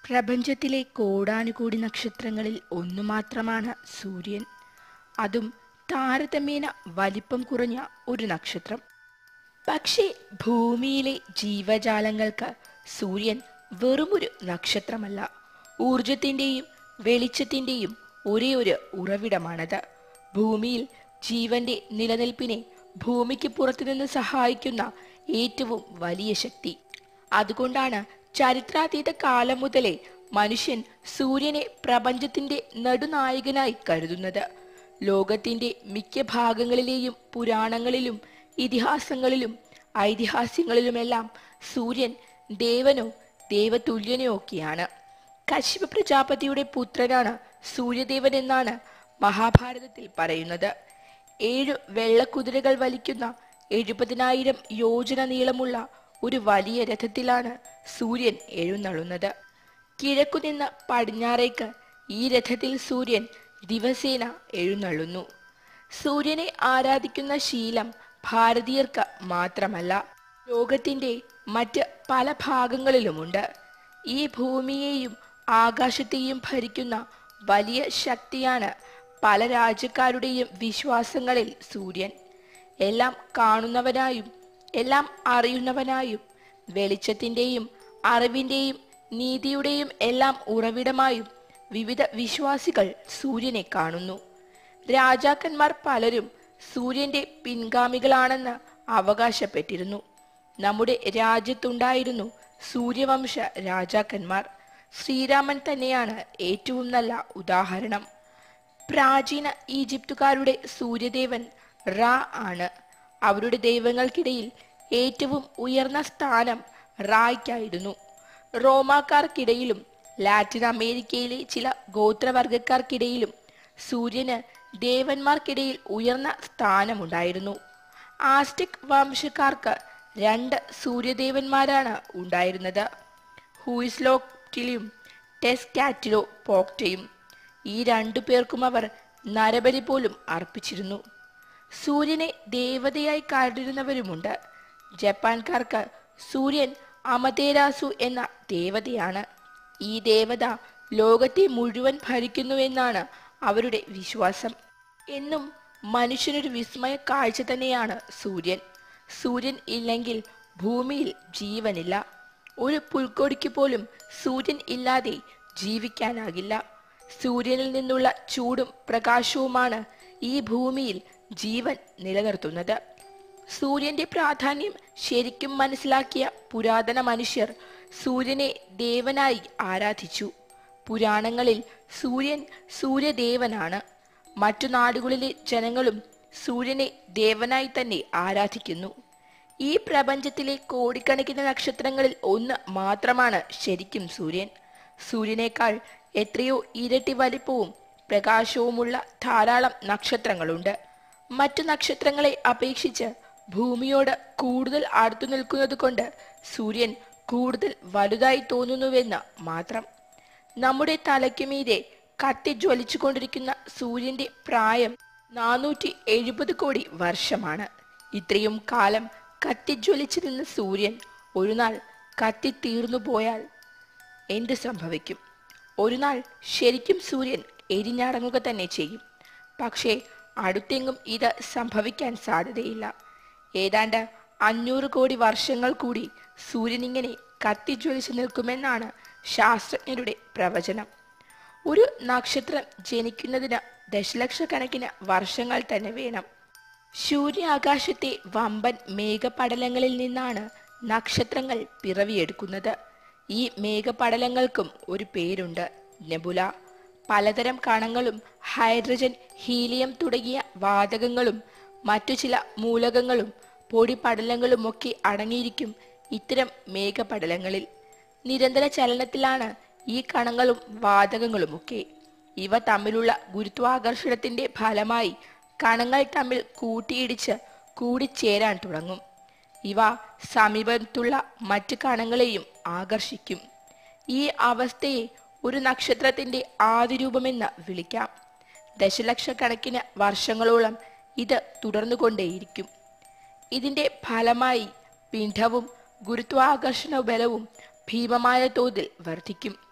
പ്രപഞ്ചത്തിലെ കോടാനുകോടി നക്ഷത്രങ്ങളിൽ ഒന്നു മാത്രമാണ് സൂര്യൻ അതും താരതമ്യേന വലിപ്പം കുറഞ്ഞ ഒരു നക്ഷത്രം പക്ഷേ ഭൂമിയിലെ ജീവജാലങ്ങൾക്ക് സൂര്യൻ വെറുമൊരു നക്ഷത്രമല്ല ഊർജത്തിൻ്റെയും വെളിച്ചത്തിൻ്റെയും ഒരേ ഒരു ഉറവിടമാണത് ഭൂമിയിൽ ജീവന്റെ നിലനിൽപ്പിനെ ഭൂമിക്ക് പുറത്തുനിന്ന് സഹായിക്കുന്ന ഏറ്റവും വലിയ ശക്തി അതുകൊണ്ടാണ് ചരിത്രാതീത കാലം മുതലേ മനുഷ്യൻ സൂര്യനെ പ്രപഞ്ചത്തിന്റെ നടുനായകനായി കരുതുന്നത് ലോകത്തിന്റെ മിക്ക ഭാഗങ്ങളിലെയും പുരാണങ്ങളിലും ഇതിഹാസങ്ങളിലും ഐതിഹാസ്യങ്ങളിലുമെല്ലാം സൂര്യൻ ദേവനോ ദേവതുല്യനോ ഒക്കെയാണ് കശ്യപ പ്രജാപതിയുടെ പുത്രനാണ് സൂര്യദേവൻ എന്നാണ് മഹാഭാരതത്തിൽ പറയുന്നത് ഏഴു വെള്ളക്കുതിരകൾ വലിക്കുന്ന എഴുപതിനായിരം യോജന നീളമുള്ള ഒരു വലിയ രഥത്തിലാണ് സൂര്യൻ എഴുന്നള്ളുന്നത് കിഴക്കുനിന്ന് പടിഞ്ഞാറേക്ക് ഈ രഥത്തിൽ സൂര്യൻ ദിവസേന എഴുന്നള്ളുന്നു സൂര്യനെ ആരാധിക്കുന്ന ശീലം ഭാരതീയർക്ക് മാത്രമല്ല ലോകത്തിന്റെ മറ്റ് പല ഭാഗങ്ങളിലുമുണ്ട് ഈ ഭൂമിയെയും ആകാശത്തെയും ഭരിക്കുന്ന വലിയ ശക്തിയാണ് പല രാജ്യക്കാരുടെയും വിശ്വാസങ്ങളിൽ സൂര്യൻ എല്ലാം കാണുന്നവനായും എല്ലാം അറിയുന്നവനായും വെളിച്ചത്തിൻ്റെയും അറിവിൻ്റെയും നീതിയുടെയും എല്ലാം ഉറവിടമായും വിവിധ വിശ്വാസികൾ സൂര്യനെ കാണുന്നു രാജാക്കന്മാർ പലരും സൂര്യന്റെ പിൻഗാമികളാണെന്ന് അവകാശപ്പെട്ടിരുന്നു നമ്മുടെ രാജ്യത്തുണ്ടായിരുന്നു സൂര്യവംശ രാജാക്കന്മാർ ശ്രീരാമൻ തന്നെയാണ് ഏറ്റവും നല്ല ഉദാഹരണം പ്രാചീന ഈജിപ്തുകാരുടെ സൂര്യദേവൻ റാ ആണ് അവരുടെ ദൈവങ്ങൾക്കിടയിൽ ഏറ്റവും ഉയർന്ന സ്ഥാനം റായ്ക്കായിരുന്നു റോമാക്കാർക്കിടയിലും ലാറ്റിൻ അമേരിക്കയിലെ ചില ഗോത്രവർഗക്കാർക്കിടയിലും സൂര്യന് ദേവന്മാർക്കിടയിൽ ഉയർന്ന സ്ഥാനമുണ്ടായിരുന്നു ആസ്റ്റിക് വംശക്കാർക്ക് രണ്ട് സൂര്യദേവന്മാരാണ് ഉണ്ടായിരുന്നത് ഹൂയിസ്ലോക്റ്റിലും ടെസ്കാറ്റിലോ പോക്റ്റയും ഈ രണ്ടു പേർക്കും അവർ നരബലി പോലും അർപ്പിച്ചിരുന്നു സൂര്യനെ ദേവതയായി കരുതിരുന്നവരുമുണ്ട് ജപ്പാൻകാർക്ക് സൂര്യൻ അമതേരാസു എന്ന ദേവതയാണ് ഈ ദേവത ലോകത്തെ മുഴുവൻ ഭരിക്കുന്നുവെന്നാണ് അവരുടെ വിശ്വാസം എന്നും മനുഷ്യനൊരു വിസ്മയ കാഴ്ച തന്നെയാണ് സൂര്യൻ സൂര്യൻ ഇല്ലെങ്കിൽ ഭൂമിയിൽ ജീവനില്ല ഒരു പുൽക്കൊടിക്ക് പോലും സൂര്യൻ ഇല്ലാതെ ജീവിക്കാനാകില്ല സൂര്യനിൽ നിന്നുള്ള ചൂടും പ്രകാശവുമാണ് ഈ ഭൂമിയിൽ ജീവൻ നിലനിർത്തുന്നത് സൂര്യന്റെ പ്രാധാന്യം ശരിക്കും മനസ്സിലാക്കിയ പുരാതന മനുഷ്യർ സൂര്യനെ ദേവനായി ആരാധിച്ചു പുരാണങ്ങളിൽ സൂര്യൻ സൂര്യദേവനാണ് മറ്റു നാടുകളിലെ ജനങ്ങളും സൂര്യനെ ദേവനായി തന്നെ ആരാധിക്കുന്നു ഈ പ്രപഞ്ചത്തിലെ കോടിക്കണക്കിന് നക്ഷത്രങ്ങളിൽ ഒന്ന് മാത്രമാണ് ശരിക്കും സൂര്യൻ സൂര്യനേക്കാൾ എത്രയോ ഇരട്ടി വലിപ്പവും പ്രകാശവുമുള്ള ധാരാളം നക്ഷത്രങ്ങളുണ്ട് മറ്റു നക്ഷത്രങ്ങളെ അപേക്ഷിച്ച് ഭൂമിയോട് കൂടുതൽ അടുത്തു നിൽക്കുന്നത് കൊണ്ട് സൂര്യൻ കൂടുതൽ വലുതായി തോന്നുന്നുവെന്ന് മാത്രം നമ്മുടെ തലയ്ക്കുമീതെ കത്തിജ്വലിച്ചുകൊണ്ടിരിക്കുന്ന സൂര്യന്റെ പ്രായം നാനൂറ്റി എഴുപത് കോടി വർഷമാണ് ഇത്രയും കാലം കത്തിജ്വലിച്ചു നിന്ന സൂര്യൻ ഒരു നാൾ കത്തിത്തീർന്നു പോയാൽ എന്ത് സംഭവിക്കും ഒരു നാൾ ശരിക്കും സൂര്യൻ എരിഞ്ഞടങ്ങുക തന്നെ ചെയ്യും പക്ഷേ അടുത്തെങ്ങും ഇത് സംഭവിക്കാൻ സാധ്യതയില്ല ഏതാണ്ട് അഞ്ഞൂറ് കോടി വർഷങ്ങൾ കൂടി സൂര്യൻ ഇങ്ങനെ കത്തിജ്വലിച്ചു നിൽക്കുമെന്നാണ് ശാസ്ത്രജ്ഞരുടെ പ്രവചനം ഒരു നക്ഷത്രം ജനിക്കുന്നതിന് ദശലക്ഷക്കണക്കിന് വർഷങ്ങൾ തന്നെ വേണം സൂര്യാകാശത്തെ വമ്പൻ മേഘപടലങ്ങളിൽ നിന്നാണ് നക്ഷത്രങ്ങൾ പിറവിയെടുക്കുന്നത് ഈ മേഘപടലങ്ങൾക്കും ഒരു പേരുണ്ട് നെബുല പലതരം കണങ്ങളും ഹൈഡ്രജൻ ഹീലിയം തുടങ്ങിയ വാതകങ്ങളും മറ്റു ചില മൂലകങ്ങളും പൊടിപടലങ്ങളുമൊക്കെ അടങ്ങിയിരിക്കും ഇത്തരം മേഘപടലങ്ങളിൽ നിരന്തര ചലനത്തിലാണ് ഈ കണങ്ങളും വാതകങ്ങളുമൊക്കെ ഇവ തമ്മിലുള്ള ഗുരുത്വാകർഷണത്തിന്റെ ഫലമായി കണങ്ങൾ തമ്മിൽ കൂട്ടിയിടിച്ച് കൂടിച്ചേരാൻ തുടങ്ങും ഇവ സമീപത്തുള്ള മറ്റു കണങ്ങളെയും ആകർഷിക്കും ഈ അവസ്ഥയെ ഒരു നക്ഷത്രത്തിന്റെ ആദിരൂപമെന്ന് വിളിക്കാം ദശലക്ഷക്കണക്കിന് വർഷങ്ങളോളം ഇത് തുടർന്നുകൊണ്ടേയിരിക്കും ഇതിന്റെ ഫലമായി പിണ്ഡവും ഗുരുത്വാകർഷണ ബലവും ഭീമമായ തോതിൽ വർദ്ധിക്കും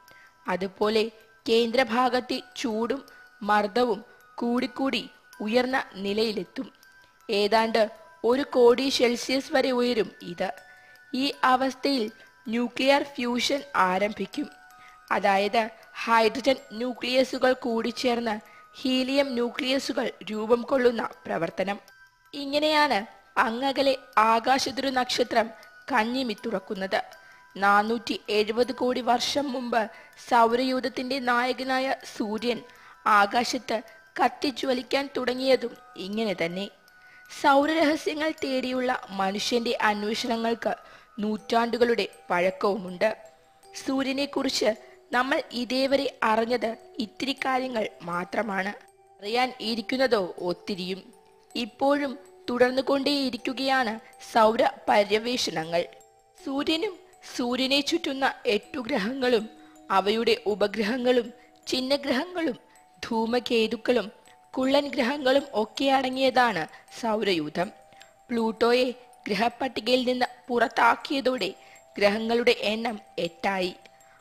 അതുപോലെ കേന്ദ്രഭാഗത്തെ ചൂടും മർദ്ദവും കൂടിക്കൂടി ഉയർന്ന നിലയിലെത്തും ഏതാണ്ട് ഒരു കോടി സെൽഷ്യസ് വരെ ഉയരും ഇത് ഈ അവസ്ഥയിൽ ന്യൂക്ലിയർ ഫ്യൂഷൻ ആരംഭിക്കും അതായത് ഹൈഡ്രജൻ ന്യൂക്ലിയസുകൾ കൂടിച്ചേർന്ന് ഹീലിയം ന്യൂക്ലിയസുകൾ രൂപം കൊള്ളുന്ന പ്രവർത്തനം ഇങ്ങനെയാണ് അങ്ങകലെ ആകാശത്തൊരു നക്ഷത്രം കഞ്ഞിമിത്തുറക്കുന്നത് നാനൂറ്റി എഴുപത് കോടി വർഷം മുമ്പ് സൗരയൂഥത്തിന്റെ നായകനായ സൂര്യൻ ആകാശത്ത് കത്തിജ്വലിക്കാൻ തുടങ്ങിയതും ഇങ്ങനെ തന്നെ സൗരരഹസ്യങ്ങൾ തേടിയുള്ള മനുഷ്യന്റെ അന്വേഷണങ്ങൾക്ക് നൂറ്റാണ്ടുകളുടെ പഴക്കവുമുണ്ട് സൂര്യനെക്കുറിച്ച് നമ്മൾ ഇതേവരെ അറിഞ്ഞത് ഇത്തിരി കാര്യങ്ങൾ മാത്രമാണ് അറിയാൻ ഇരിക്കുന്നതോ ഒത്തിരിയും ഇപ്പോഴും തുടർന്നുകൊണ്ടേയിരിക്കുകയാണ് സൗര പര്യവേഷണങ്ങൾ സൂര്യനും സൂര്യനെ ചുറ്റുന്ന എട്ടു ഗ്രഹങ്ങളും അവയുടെ ഉപഗ്രഹങ്ങളും ചിഹ്നഗ്രഹങ്ങളും ധൂമകേതുക്കളും കുള്ളൻ ഗ്രഹങ്ങളും ഒക്കെ അടങ്ങിയതാണ് സൗരയൂഥം പ്ലൂട്ടോയെ ഗ്രഹപ്പട്ടികയിൽ നിന്ന് പുറത്താക്കിയതോടെ ഗ്രഹങ്ങളുടെ എണ്ണം എട്ടായി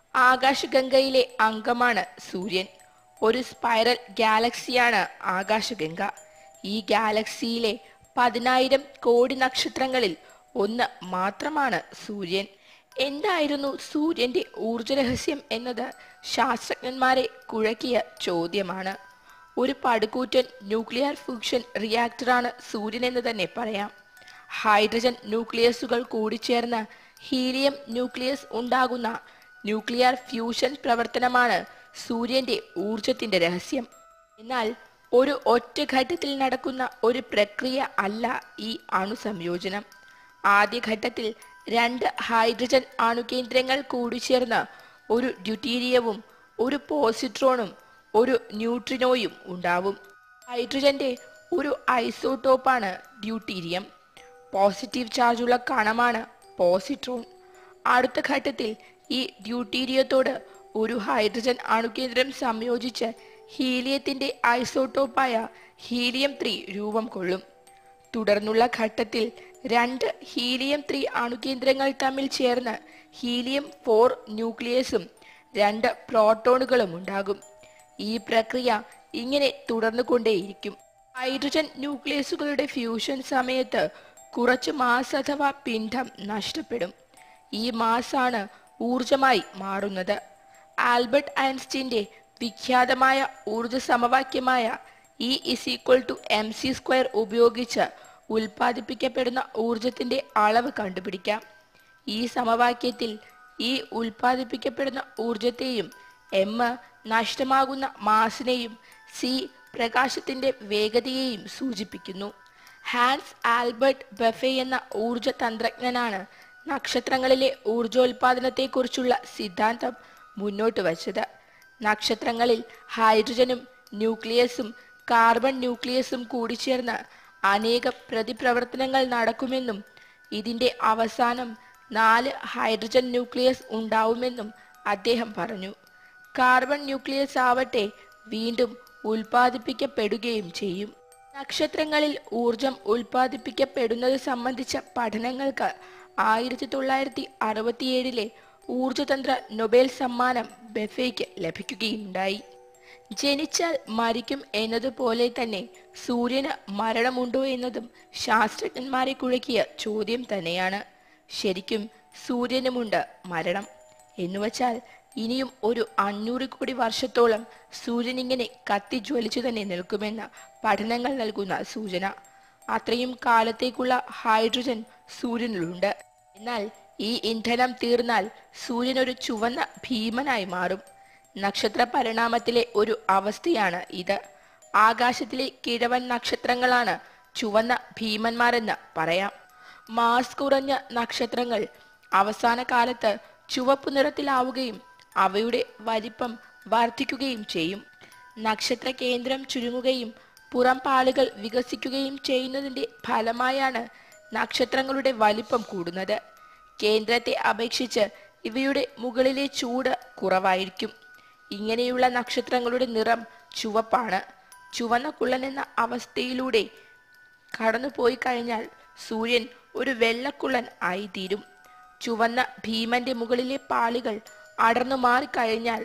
ആകാശഗംഗയിലെ അംഗമാണ് സൂര്യൻ ഒരു സ്പൈറൽ ഗാലക്സിയാണ് ആകാശഗംഗ ഈ ഗാലക്സിയിലെ പതിനായിരം കോടി നക്ഷത്രങ്ങളിൽ ഒന്ന് മാത്രമാണ് സൂര്യൻ എന്തായിരുന്നു സൂര്യന്റെ ഊർജരഹസ്യം എന്നത് ശാസ്ത്രജ്ഞന്മാരെ കുഴക്കിയ ചോദ്യമാണ് ഒരു പടുകൂറ്റൻ ന്യൂക്ലിയർ ഫ്യൂഷൻ റിയാക്ടറാണ് സൂര്യൻ എന്ന് തന്നെ പറയാം ഹൈഡ്രജൻ ന്യൂക്ലിയസുകൾ കൂടിച്ചേർന്ന് ഹീലിയം ന്യൂക്ലിയസ് ഉണ്ടാകുന്ന ന്യൂക്ലിയർ ഫ്യൂഷൻ പ്രവർത്തനമാണ് സൂര്യന്റെ ഊർജത്തിന്റെ രഹസ്യം എന്നാൽ ഒരു ഒറ്റ ഘട്ടത്തിൽ നടക്കുന്ന ഒരു പ്രക്രിയ അല്ല ഈ അണുസംയോജനം ആദ്യഘട്ടത്തിൽ രണ്ട് ഹൈഡ്രജൻ അണുകേന്ദ്രങ്ങൾ കൂടിച്ചേർന്ന് ഒരു ഡ്യൂട്ടീരിയവും ഒരു പോസിട്രോണും ഒരു ന്യൂട്രിനോയും ഉണ്ടാവും ഹൈഡ്രജന്റെ ഒരു ഐസോട്ടോപ്പാണ് ഡ്യൂട്ടീരിയം പോസിറ്റീവ് ചാർജുള്ള കണമാണ് പോസിട്രോൺ അടുത്ത ഘട്ടത്തിൽ ഈ ഡ്യൂട്ടീരിയത്തോട് ഒരു ഹൈഡ്രജൻ അണുകേന്ദ്രം സംയോജിച്ച് ഹീലിയത്തിന്റെ ഐസോട്ടോപ്പായ ഹീലിയം ത്രീ രൂപം കൊള്ളും തുടർന്നുള്ള ഘട്ടത്തിൽ രണ്ട് ഹീലിയം ത്രീ അണുകേന്ദ്രങ്ങൾ തമ്മിൽ ചേർന്ന് ഹീലിയം ഫോർ ന്യൂക്ലിയസും രണ്ട് പ്രോട്ടോണുകളും ഉണ്ടാകും ഈ പ്രക്രിയ ഇങ്ങനെ തുടർന്നുകൊണ്ടേയിരിക്കും ഹൈഡ്രജൻ ന്യൂക്ലിയസുകളുടെ ഫ്യൂഷൻ സമയത്ത് കുറച്ച് മാസ് അഥവാ പിണ്ഡം നഷ്ടപ്പെടും ഈ മാസാണ് ഊർജമായി മാറുന്നത് ആൽബർട്ട് ഐൻസ്റ്റീന്റെ വിഖ്യാതമായ ഊർജ സമവാക്യമായ E is equal to M C square ഉപയോഗിച്ച് ഉൽപ്പാദിപ്പിക്കപ്പെടുന്ന ഊർജത്തിന്റെ അളവ് കണ്ടുപിടിക്കാം ഈ സമവാക്യത്തിൽ ഈ ഉൽപ്പാദിപ്പിക്കപ്പെടുന്ന ഊർജത്തെയും എം നഷ്ടമാകുന്ന മാസിനെയും സി പ്രകാശത്തിന്റെ വേഗതയെയും സൂചിപ്പിക്കുന്നു ഹാൻസ് ആൽബർട്ട് ബഫെ എന്ന ഊർജ തന്ത്രജ്ഞനാണ് നക്ഷത്രങ്ങളിലെ ഊർജോൽപാദനത്തെക്കുറിച്ചുള്ള സിദ്ധാന്തം മുന്നോട്ട് വച്ചത് നക്ഷത്രങ്ങളിൽ ഹൈഡ്രജനും ന്യൂക്ലിയസും കാർബൺ ന്യൂക്ലിയസും കൂടിച്ചേർന്ന് അനേക പ്രതിപ്രവർത്തനങ്ങൾ നടക്കുമെന്നും ഇതിന്റെ അവസാനം നാല് ഹൈഡ്രജൻ ന്യൂക്ലിയസ് ഉണ്ടാവുമെന്നും അദ്ദേഹം പറഞ്ഞു കാർബൺ ന്യൂക്ലിയസ് ആവട്ടെ വീണ്ടും ഉൽപ്പാദിപ്പിക്കപ്പെടുകയും ചെയ്യും നക്ഷത്രങ്ങളിൽ ഊർജം ഉൽപ്പാദിപ്പിക്കപ്പെടുന്നത് സംബന്ധിച്ച പഠനങ്ങൾക്ക് ആയിരത്തി തൊള്ളായിരത്തി അറുപത്തിയേഴിലെ ഊർജതന്ത്ര നൊബേൽ സമ്മാനം ബെഫയ്ക്ക് ലഭിക്കുകയുണ്ടായി ജനിച്ചാൽ മരിക്കും എന്നതുപോലെ തന്നെ സൂര്യന് മരണമുണ്ടോ എന്നതും ശാസ്ത്രജ്ഞന്മാരെ കുഴക്കിയ ചോദ്യം തന്നെയാണ് ശരിക്കും സൂര്യനുമുണ്ട് മരണം എന്നുവച്ചാൽ ഇനിയും ഒരു അഞ്ഞൂറ് കോടി വർഷത്തോളം സൂര്യൻ ഇങ്ങനെ കത്തിജ്വലിച്ചു തന്നെ നിൽക്കുമെന്ന പഠനങ്ങൾ നൽകുന്ന സൂചന അത്രയും കാലത്തേക്കുള്ള ഹൈഡ്രജൻ സൂര്യനിലുണ്ട് എന്നാൽ ഈ ഇന്ധനം തീർന്നാൽ സൂര്യൻ ഒരു ചുവന്ന ഭീമനായി മാറും നക്ഷത്ര പരിണാമത്തിലെ ഒരു അവസ്ഥയാണ് ഇത് ആകാശത്തിലെ കിഴവൻ നക്ഷത്രങ്ങളാണ് ചുവന്ന ഭീമന്മാരെന്ന് പറയാം മാസ് കുറഞ്ഞ നക്ഷത്രങ്ങൾ അവസാന കാലത്ത് ചുവപ്പ് നിറത്തിലാവുകയും അവയുടെ വലിപ്പം വർദ്ധിക്കുകയും ചെയ്യും നക്ഷത്ര കേന്ദ്രം ചുരുങ്ങുകയും പുറം പാളുകൾ വികസിക്കുകയും ചെയ്യുന്നതിന്റെ ഫലമായാണ് നക്ഷത്രങ്ങളുടെ വലിപ്പം കൂടുന്നത് കേന്ദ്രത്തെ അപേക്ഷിച്ച് ഇവയുടെ മുകളിലെ ചൂട് കുറവായിരിക്കും ഇങ്ങനെയുള്ള നക്ഷത്രങ്ങളുടെ നിറം ചുവപ്പാണ് ചുവന്ന കുള്ളൻ എന്ന അവസ്ഥയിലൂടെ കടന്നുപോയി കഴിഞ്ഞാൽ സൂര്യൻ ഒരു വെള്ളക്കുള്ളൻ ആയിത്തീരും ചുവന്ന ഭീമന്റെ മുകളിലെ പാളികൾ അടർന്നു മാറിക്കഴിഞ്ഞാൽ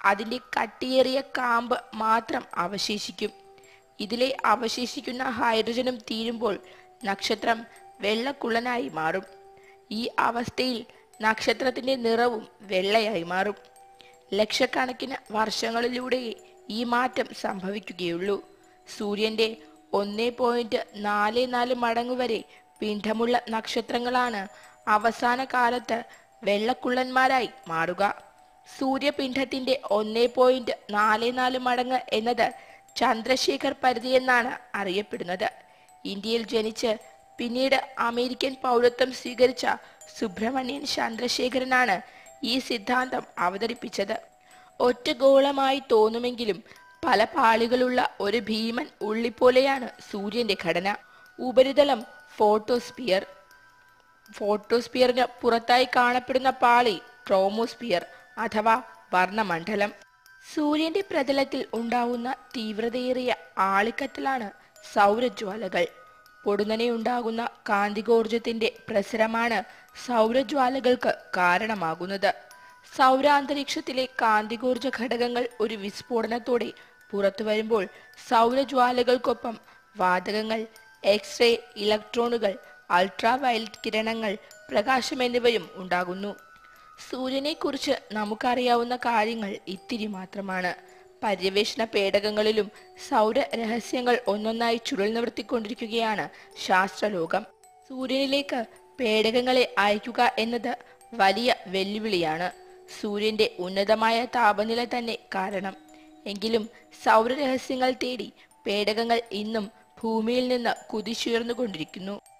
അതിൻ്റെ കട്ടിയേറിയ കാമ്പ് മാത്രം അവശേഷിക്കും ഇതിലെ അവശേഷിക്കുന്ന ഹൈഡ്രജനും തീരുമ്പോൾ നക്ഷത്രം വെള്ളക്കുള്ളനായി മാറും ഈ അവസ്ഥയിൽ നക്ഷത്രത്തിന്റെ നിറവും വെള്ളയായി മാറും ലക്ഷക്കണക്കിന് വർഷങ്ങളിലൂടെ ഈ മാറ്റം സംഭവിക്കുകയുള്ളൂ സൂര്യന്റെ ഒന്നേ പോയിന്റ് നാല് നാല് മടങ്ങ് വരെ പിണ്ഡമുള്ള നക്ഷത്രങ്ങളാണ് അവസാന കാലത്ത് വെള്ളക്കുള്ളന്മാരായി മാറുക സൂര്യപിണ്ഡത്തിന്റെ ഒന്നേ പോയിന്റ് നാല് നാല് മടങ്ങ് എന്നത് ചന്ദ്രശേഖർ പരിധി എന്നാണ് അറിയപ്പെടുന്നത് ഇന്ത്യയിൽ ജനിച്ച് പിന്നീട് അമേരിക്കൻ പൗരത്വം സ്വീകരിച്ച സുബ്രഹ്മണ്യൻ ചന്ദ്രശേഖരനാണ് ഈ സിദ്ധാന്തം അവതരിപ്പിച്ചത് ഒറ്റ ഗോളമായി തോന്നുമെങ്കിലും പല പാളികളുള്ള ഒരു ഭീമൻ ഉള്ളിപ്പോലെയാണ് സൂര്യന്റെ ഘടന ഉപരിതലം ഫോട്ടോസ്പിയർ ഫോട്ടോസ്പിയറിന് പുറത്തായി കാണപ്പെടുന്ന പാളി ക്രോമോസ്പിയർ അഥവാ വർണ്ണമണ്ഡലം സൂര്യന്റെ പ്രതലത്തിൽ ഉണ്ടാവുന്ന തീവ്രതയേറിയ ആളിക്കത്തലാണ് സൗരജ്വാലകൾ പൊടുന്നനെ ഉണ്ടാകുന്ന കാന്തികോർജത്തിന്റെ പ്രസരമാണ് സൗരജ്വാലകൾക്ക് കാരണമാകുന്നത് സൗരാന്തരീക്ഷത്തിലെ കാന്തികോർജ ഘടകങ്ങൾ ഒരു വിസ്ഫോടനത്തോടെ പുറത്തു വരുമ്പോൾ സൗരജ്വാലകൾക്കൊപ്പം വാതകങ്ങൾ എക്സ്റേ ഇലക്ട്രോണുകൾ അൾട്രാ വയലറ്റ് കിരണങ്ങൾ പ്രകാശം എന്നിവയും ഉണ്ടാകുന്നു സൂര്യനെക്കുറിച്ച് നമുക്കറിയാവുന്ന കാര്യങ്ങൾ ഇത്തിരി മാത്രമാണ് പര്യവേഷണ പേടകങ്ങളിലും സൗര രഹസ്യങ്ങൾ ഒന്നൊന്നായി ചുരുൾ നിവർത്തിക്കൊണ്ടിരിക്കുകയാണ് ശാസ്ത്രലോകം സൂര്യനിലേക്ക് പേടകങ്ങളെ അയക്കുക എന്നത് വലിയ വെല്ലുവിളിയാണ് സൂര്യന്റെ ഉന്നതമായ താപനില തന്നെ കാരണം എങ്കിലും സൗരരഹസ്യങ്ങൾ തേടി പേടകങ്ങൾ ഇന്നും ഭൂമിയിൽ നിന്ന് കുതിച്ചുയർന്നുകൊണ്ടിരിക്കുന്നു